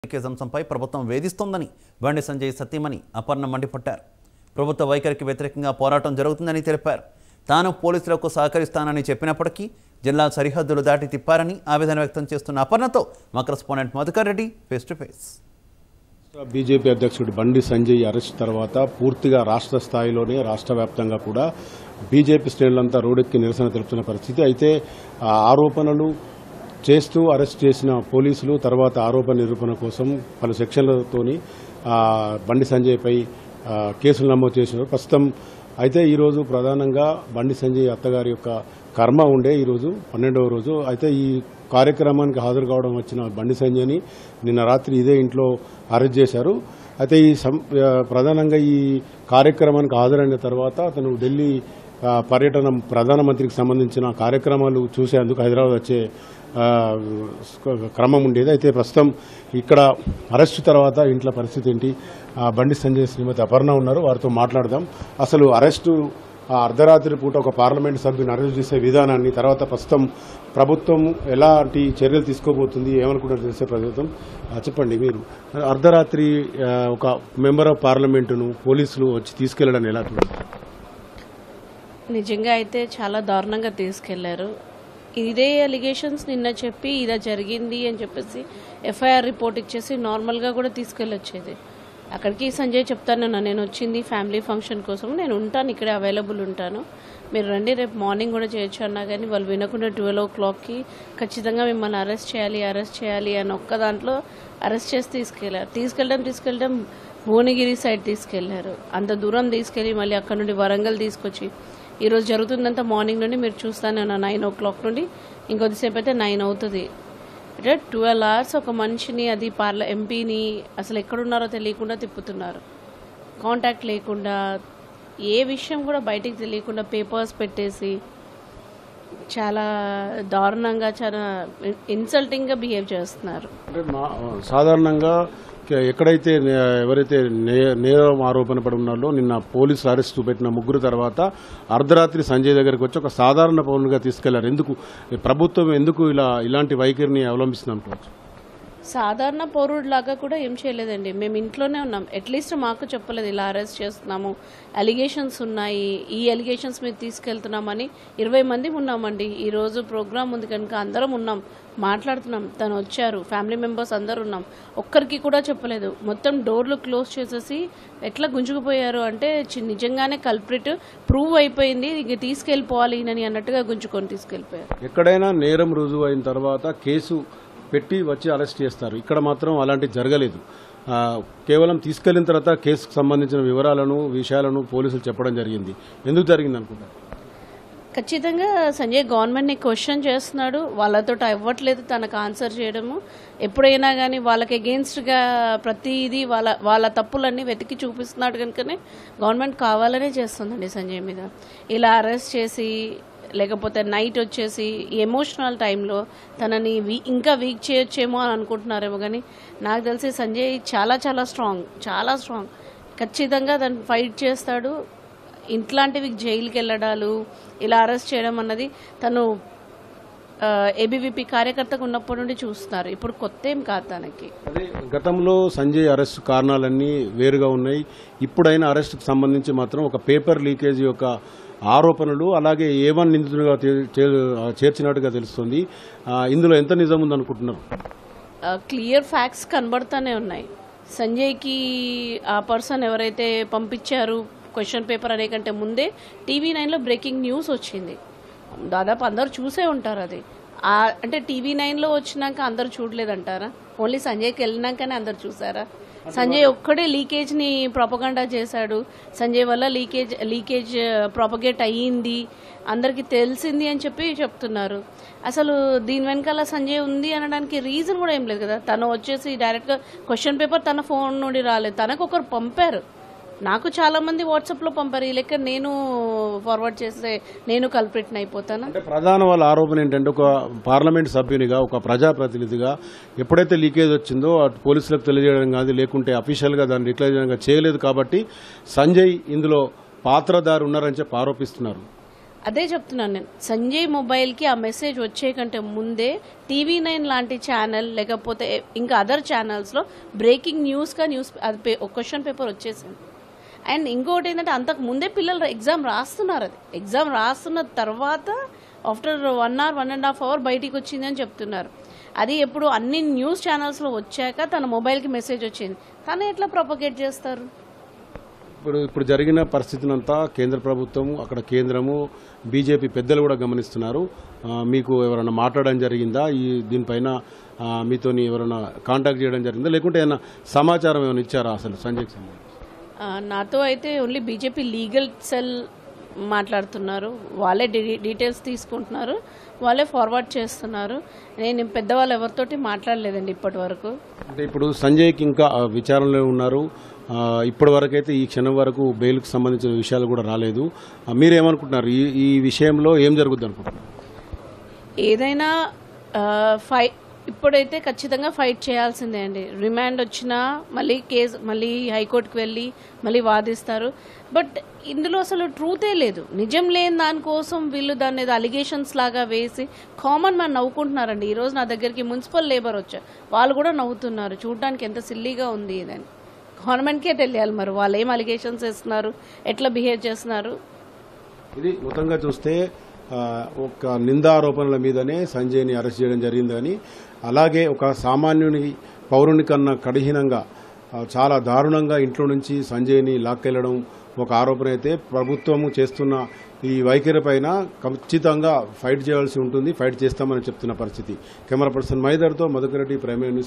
case అంశంపై ప్రభుత్వం వేధిస్తోందని బండి సంజయ్ సత్యమణి అపర్ణ మండిపడ్డారు ప్రభుత్వ వైఖరికి వ్యతిరేకంగా పోరాటం జరుగుతుందని తెలిపారు తాను పోలీసులకు సహకరిస్తానని చెప్పినప్పటికీ జిల్లా సరిహద్దులు దాటి తిప్పారని ఆవేదన వ్యక్తం చేస్తున్న అపర్ణతో మా correspondent Madhukar Reddy face to face BJP అధ్యక్షుడు బండి సంజయ్ అరెస్ట్ తర్వాత పూర్తిగా రాష్ట్ర స్థాయిలోనే రాష్ట్ర వ్యాప్తంగా కూడా బీజేపీ శ్రేణులంతా రోడ్డెక్కి నిరసన తెలుపుతున్న పరిస్థితి అయితే ఆ ఆరోపణలు చేస్తూ అరెస్ట్ చేసిన పోలీసులు తర్వాత ఆరోపణ నిరూపణ కోసం పలు సెక్షన్లతోని ఆ, బండి సంజయ్పై ఆ, కేసులు నమోదు చేసినారు ప్రస్తుతం అయితే ఈరోజు ప్రధానంగా బండి సంజయ్ అత్తగారి యొక్క కర్మ ఉండే ఈరోజు పన్నెండవ రోజు అయితే ఈ కార్యక్రమానికి హాజరు కావడం వచ్చిన బండి సంజయ్ని నిన్న రాత్రి ఇదే ఇంట్లో అరెస్ట్ చేశారు అయితే ఈ సం- ఆ, ప్రధానంగా ఈ కార్యక్రమానికి హాజరైన తర్వాత అతను ఢిల్లీ ఆ, పర్యటన ప్రధానమంత్రికి సంబంధించిన కార్యక్రమాలు చూసేందుకు హైదరాబాద్ వచ్చే ఆ, క్రమం ఉండేది అయితే ప్రస్తుతం ఇక్కడ అరెస్టు తర్వాత ఇంట్లో పరిస్థితి ఏంటి ఆ, బండి సంజయ్ శ్రీమతి అపర్ణ ఉన్నారు వారితో మాట్లాడదాం అసలు అరెస్టు ఆ అర్ధరాత్రి పూట ఒక పార్లమెంట్ సభ్యుని అరెస్ట్ చేసే విధానాన్ని తర్వాత ప్రస్తుతం ప్రభుత్వం ఎలాంటి చర్యలు తీసుకోబోతుంది ఏమనుకుంటారు తెలిసే ప్రభుత్వం ఆ, చెప్పండి మీరు అర్ధరాత్రి ఆ, ఒక మెంబర్ ఆఫ్ పార్లమెంటును పోలీసులు వచ్చి తీసుకెళ్లడాన్ని ఎలా చూడాలి నిజంగా అయితే చాలా దారుణంగా తీసుకెళ్లారు ఇదే అలిగేషన్స్ నిన్న చెప్పి ఇదా జరిగింది అని చెప్పేసి ఎఫ్ఐఆర్ రిపోర్ట్ ఇచ్చేసి నార్మల్గా కూడా తీసుకెళ్ళొచ్చేది అక్కడికి సంజయ్ చెప్తాను నేను వచ్చింది ఫ్యామిలీ ఫంక్షన్ కోసం నేను ఉంటాను ఇక్కడే అవైలబుల్ ఉంటాను మీరు రండి రేపు మార్నింగ్ కూడా చేయొచ్చు అన్నా కానీ వాళ్ళు వినకుండా ట్వెల్వ్ ఓ క్లాక్కి ఖచ్చితంగా మిమ్మల్ని అరెస్ట్ చేయాలి అరెస్ట్ చేయాలి అని ఒక్క దాంట్లో అరెస్ట్ చేసి తీసుకెళ్లారు తీసుకెళ్ళడం తీసుకెళ్ళడం భువనగిరి సైడ్ తీసుకెళ్లారు అంత దూరం తీసుకెళ్లి మళ్ళీ అక్కడ నుండి వరంగల్ తీసుకొచ్చి ఈరోజు జరుగుతుందంతా మార్నింగ్ నుండి మీరు చూస్తానే ఉన్నా నైన్ ఓ క్లాక్ నుండి ఇంకొద్దిసేపు అయితే నైన్ అవుతుంది అంటే ట్వెల్వ్ అవర్స్ ఒక మనిషిని అది పార్ల ఎంపీని అసలు ఎక్కడున్నారో తెలియకుండా తిప్పుతున్నారు కాంటాక్ట్ లేకుండా ఏ విషయం కూడా బయటికి తెలియకుండా పేపర్స్ పెట్టేసి చాలా దారుణంగా చాలా ఇన్సల్టింగ్గా బిహేవ్ చేస్తున్నారు అంటే మా సాధారణంగా కే- ఎక్కడైతే నే- ఎవరైతే నే- నేరం ఆరోపణ పడి ఉన్నారో నిన్న పోలీసులు అరెస్ట్ పెట్టిన ముగ్గురు తర్వాత అర్ధరాత్రి సంజయ్ దగ్గరికి వచ్చి ఒక సాధారణ పౌరునిగా తీసుకెళ్లారు ఎందుకు ఈ ప్రభుత్వం ఎందుకు ఇలా ఇలాంటి వైఖరిని అవలంబిస్తుంది అనుకోవచ్చు సాధారణ పౌరుడిలాగా కూడా ఏం చేయలేదండి మేము ఇంట్లోనే ఉన్నాం అట్లీస్ట్ మాకు చెప్పలేదు ఇలా అరెస్ట్ చేస్తున్నాము అలిగేషన్స్ ఉన్నాయి ఈ అలిగేషన్స్ మీద తీసుకెళ్తున్నామని ఇరవై మంది ఉన్నామండి ఈ రోజు ప్రోగ్రామ్ ఉంది కనుక అందరం ఉన్నాం మాట్లాడుతున్నాం తను వచ్చారు ఫ్యామిలీ మెంబర్స్ అందరు ఉన్నాం ఒక్కరికి కూడా చెప్పలేదు మొత్తం డోర్లు క్లోజ్ చేసేసి ఎట్లా గుంజుకుపోయారు అంటే చి- నిజంగానే కల్ప్రిట్ ప్రూవ్ అయిపోయింది ఇంక తీసుకెళ్ళిపోవాలి ఈయనని అన్నట్టుగా గుంజుకొని తీసుకెళ్ళిపోయారు ఎక్కడైనా నేరం రుజువు అయిన తర్వాత కేసు పెట్టి వచ్చి అరెస్ట్ చేస్తారు ఇక్కడ మాత్రం అలాంటివి జరగలేదు ఆ, కేవలం తీసుకెళ్లిన తర్వాత కేసుకు సంబంధించిన వివరాలను విషయాలను పోలీసులు చెప్పడం జరిగింది ఎందుకు జరిగింది అనుకుంటారు ఖచ్చితంగా సంజయ్ గవర్నమెంట్ని క్వశ్చన్ చేస్తున్నాడు వాళ్ళతో ఇవ్వట్లేదు తనకు ఆన్సర్ చేయడము ఎప్పుడైనా కానీ వాళ్ళకి అగేన్స్ట్గా ప్రతిదీ వాళ్ళ వాళ్ళ తప్పులన్నీ వెతికి చూపిస్తున్నాడు కనుకనే గవర్నమెంట్ కావాలనే చేస్తుందండి సంజయ్ మీద ఇలా అరెస్ట్ చేసి లేకపోతే నైట్ వచ్చేసి ఎమోషనల్ టైంలో తనని వీ ఇంకా వీక్ చేయొచ్చేమో అని అనుకుంటున్నారేమో కానీ నాకు తెలిసి సంజయ్ చాలా చాలా స్ట్రాంగ్ చాలా స్ట్రాంగ్ ఖచ్చితంగా తను ఫైట్ చేస్తాడు ఇట్లాంటివి జైలుకి వెళ్ళడాలు ఇలా అరెస్ట్ చేయడం అన్నది తను ఏబీవీపీ కార్యకర్తకు ఉన్నప్పటి నుండి చూస్తున్నారు ఇప్పుడు కొత్త ఏం కాదు తనకి అదే గతంలో సంజయ్ అరెస్ట్ కారణాలన్నీ వేరుగా ఉన్నాయి ఇప్పుడైన అరెస్ట్కి సంబంధించి మాత్రం ఒక పేపర్ లీకేజ్ యొక్క ఆరోపణలు అలాగే ఏ వన్ నిందితుడిగా తే- చే- చేర్చినట్టుగా తెలుస్తుంది ఆ, ఇందులో ఎంత నిజం ఉందనుకుంటున్నారు క్లియర్ ఫ్యాక్ట్స్ కనబడుతూనే ఉన్నాయి సంజయ్కి ఆ పర్సన్ ఎవరైతే పంపించారు క్వశ్చన్ పేపర్ అనే కంటే ముందే టీవీ నైన్లో బ్రేకింగ్ న్యూస్ వచ్చింది దాదాపు అందరూ చూసే ఉంటారు అది ఆ అంటే టీవీ నైన్లో వచ్చినాక అందరూ చూడలేదంటారా ఓన్లీ సంజయ్కి వెళ్ళినాకనే అందరు చూసారా సంజయ్ ఒక్కడే లీకేజ్ని ప్రాపగండా చేశాడు సంజయ్ వల్ల లీకేజ్ లీకేజ్ ప్రాపగేట్ అయ్యింది అందరికీ తెలిసింది అని చెప్పి చెప్తున్నారు అసలు దీని వెనకాల సంజయ్ ఉంది అనడానికి రీజన్ కూడా ఏం లేదు కదా తను వచ్చేసి డైరెక్ట్గా క్వశ్చన్ పేపర్ తన ఫోన్ నుండి రాలేదు తనకు ఒకరు పంపారు నాకు చాలా మంది వాట్సాప్లో పంపారు ఈ లెక్క నేను ఫార్వర్డ్ చేస్తే నేను కల్ప్రిట్ని అయిపోతాను అంటే ప్రధాన వాళ్ళ ఆరోపణ ఏంటంటే ఒక పార్లమెంట్ సభ్యునిగా ఒక ప్రజాప్రతినిధిగా ఎప్పుడైతే లీకేజ్ వచ్చిందో అటు పోలీసులకు తెలియజేయడం కాదు లేకుంటే అఫీషియల్గా దాన్ని డిక్లేర్ చేయడం కానీ చేయలేదు కాబట్టి సంజయ్ ఇందులో పాత్రధారు ఉన్నారని చెప్పి ఆరోపిస్తున్నారు అదే చెప్తున్నాను నేను సంజయ్ మొబైల్కి ఆ మెసేజ్ వచ్చే కంటే ముందే టీవీ నైన్ లాంటి ఛానల్ లేకపోతే ఇంకా అదర్ ఛానల్స్లో బ్రేకింగ్ న్యూస్గా న్యూస్ అది పే- ఒక క్వశ్చన్ పేపర్ వచ్చేసింది అండ్ ఇంకోటి ఏంటంటే అంతకు ముందే పిల్లలు ఎగ్జామ్ రాస్తున్నారు అది ఎగ్జామ్ రాస్తున్న తర్వాత after one hour one and half hour బయటికి వచ్చింది అని చెప్తున్నారు అది ఎప్పుడు అన్ని న్యూస్ ఛానల్స్లో వచ్చాక తన మొబైల్కి మెసేజ్ వచ్చింది తను ఎట్లా ప్రొపగేట్ చేస్తారు ఇప్పుడు ఇప్పుడు జరిగిన పరిస్థితినంతా కేంద్ర ప్రభుత్వం అక్కడ కేంద్రము బీజేపీ పెద్దలు కూడా గమనిస్తున్నారు ఆ, మీకు ఎవరైనా మాట్లాడడం జరిగిందా ఈ దీనిపైన ఆ, మీతోని ఎవరైనా కాంటాక్ట్ చేయడం జరిగిందా లేకుంటే ఏమైనా సమాచారం ఏమైనా ఇచ్చారా అసలు సంజయ్కి సంబంధించి ఆ, నాతో అయితే ఓన్లీ బీజేపీ లీగల్ సెల్ మాట్లాడుతున్నారు వాళ్ళే డీ- డీటెయిల్స్ తీసుకుంటున్నారు వాళ్ళే ఫార్వర్డ్ చేస్తున్నారు నేను పెద్దవాళ్ళు ఎవరితోటి మాట్లాడలేదండి ఇప్పటి వరకు అంటే ఇప్పుడు సంజయ్కి ఇంకా ఆ, విచారణలో ఉన్నారు ఆ, ఇప్పటి వరకు అయితే ఈ క్షణం వరకు బెయిల్కి సంబంధించిన విషయాలు కూడా రాలేదు ఆ, మీరేమనుకుంటున్నారు ఈ ఈ విషయంలో ఏం జరుగుద్ది అనుకుంటున్నారు ఏదైనా ఫై ఇప్పుడైతే ఖచ్చితంగా ఫైట్ చేయాల్సిందే అండి రిమాండ్ వచ్చినా మళ్ళీ కేసు మళ్ళీ హైకోర్టుకు వెళ్ళి మళ్ళీ వాదిస్తారు బట్ ఇందులో అసలు ట్రూతే లేదు నిజం లేని దానికోసం వీళ్ళు దాన్ని ఏదో అలిగేషన్స్ లాగా వేసి కామన్ మ్యాన్ నవ్వుకుంటున్నారండి ఈరోజు నా దగ్గరికి మున్సిపల్ లేబర్ వచ్చారు వాళ్ళు కూడా నవ్వుతున్నారు చూడడానికి ఎంత సిల్లీగా ఉంది ఇదని గవర్నమెంట్కే తెలియాలి మరి వాళ్ళు ఏం అలిగేషన్స్ వేస్తున్నారు ఎట్లా బిహేవ్ చేస్తున్నారు ఇది మొత్తంగా చూస్తే ఆ, ఒక నిందారోపణల మీదనే సంజయ్ని అరెస్ట్ చేయడం జరిగిందని అలాగే ఒక సామాన్యుని పౌరుని కన్నా కఠినంగా ఆ, చాలా దారుణంగా ఇంట్లో నుంచి సంజయ్ని లాక్కెళ్లడం ఒక ఆరోపణ అయితే ప్రభుత్వము చేస్తున్న ఈ వైఖరి పైన ఖచ్చితంగా ఫైట్ చేయాల్సి ఉంటుంది ఫైట్ చేస్తామని చెప్తున్న పరిస్థితి కెమెరా పర్సన్ మైదర్తో మధుకరెడ్డి ప్రైమ్ న్యూస్